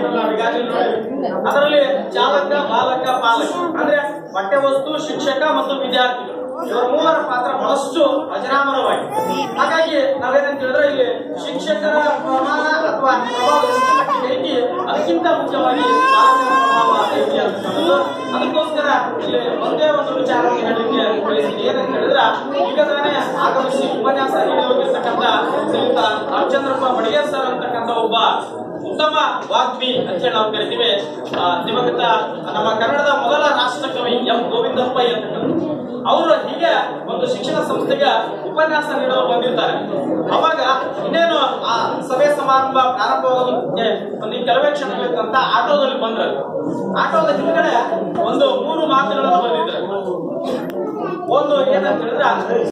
ಇದ್ರಲ್ಲ ಈಗಾಗಲೇ ನೋಡಿ ಅದರಲ್ಲಿ ಚಾಲಕ ಬಾಲಕ ಪಾಲಕ ಅಂದ್ರೆ ಪಠ್ಯ ವಸ್ತು ಶಿಕ್ಷಕ ಮತ್ತು ವಿದ್ಯಾರ್ಥಿ ಇವರ ಮೂವರ ಪಾತ್ರ ಬಹಳಷ್ಟು ಅಜರಾಮರವಾಗಿದೆ ಹಾಗಾಗಿ ನಾವೇನಂತ ಹೇಳಿದ್ರೆ ಇಲ್ಲಿ ಶಿಕ್ಷಕರ ಪ್ರಮಾಣ ಅಥವಾ ಪ್ರಭಾವ ಎಷ್ಟು ಮಟ್ಟಿಗೆ ಐತಿ ಅದಕ್ಕಿಂತ ಮುಖ್ಯವಾಗಿ ಪಾಲಕರ ಪ್ರಭಾವ ಐತಿ ಅಂತಕ್ಕಂಥದ್ದು ಅದಕ್ಕೋಸ್ಕರ ಇಲ್ಲಿ ಒಂದೇ ಒಂದು ವಿಚಾರವನ್ನು ಹೇಳಲಿಕ್ಕೆ ಬಯಸ್ತೀನಿ ಏನಂತ ಹೇಳಿದ್ರೆ ಈಗ ತಾನೇ ಆಗಮಿಸಿ ಉಪನ್ಯಾಸ ನೀಡಿ ಹೋಗಿರ್ತಕ್ಕಂಥ ಶ್ರೀಯುತ ರಾಮಚಂದ್ರಪ್ಪ ಬಡಿಗೇರ್ ಸರ್ ಅಂತಕ್ಕಂಥ ಒಬ್ಬ ಉತ್ತಮ ವಾಗ್ಮಿ ಅಂತ ಹೇಳಿ ನಾವು ಕರಿತೀವಿ ಆ, ದಿವಂಗತ ನಮ್ಮ ಕನ್ನಡದ ಮೊದಲ ರಾಷ್ಟ್ರ ಕವಿ ಎಂ ಗೋವಿಂದಪ್ಪ ಅಂತಕ್ಕಂಥ ಅವರು ಹೀಗೆ ಒಂದು ಶಿಕ್ಷಣ ಸಂಸ್ಥೆಗೆ ಉಪನ್ಯಾಸ ನೀಡಲು ಬಂದಿರ್ತಾರೆ ಅವಾಗ ಇನ್ನೇನು ಆ ಸಭೆ ಸಮಾರಂಭ ಪ್ರಾರಂಭವಾಗೋದಕ್ಕೆ ಒಂದು ಕೆಲವೇ ಕ್ಷಣಗಳಿತ್ತಂತ ಆಟೋದಲ್ಲಿ ಬಂದ್ರು ಆಟೋದ ಹಿಂದ್ಗಡೆ ಒಂದು ಮೂರು ಮಾತುಗಳನ್ನು ಬಂದಿದ್ರು ಒಂದು ಏನಂತ ಹೇಳಿದ್ರೆ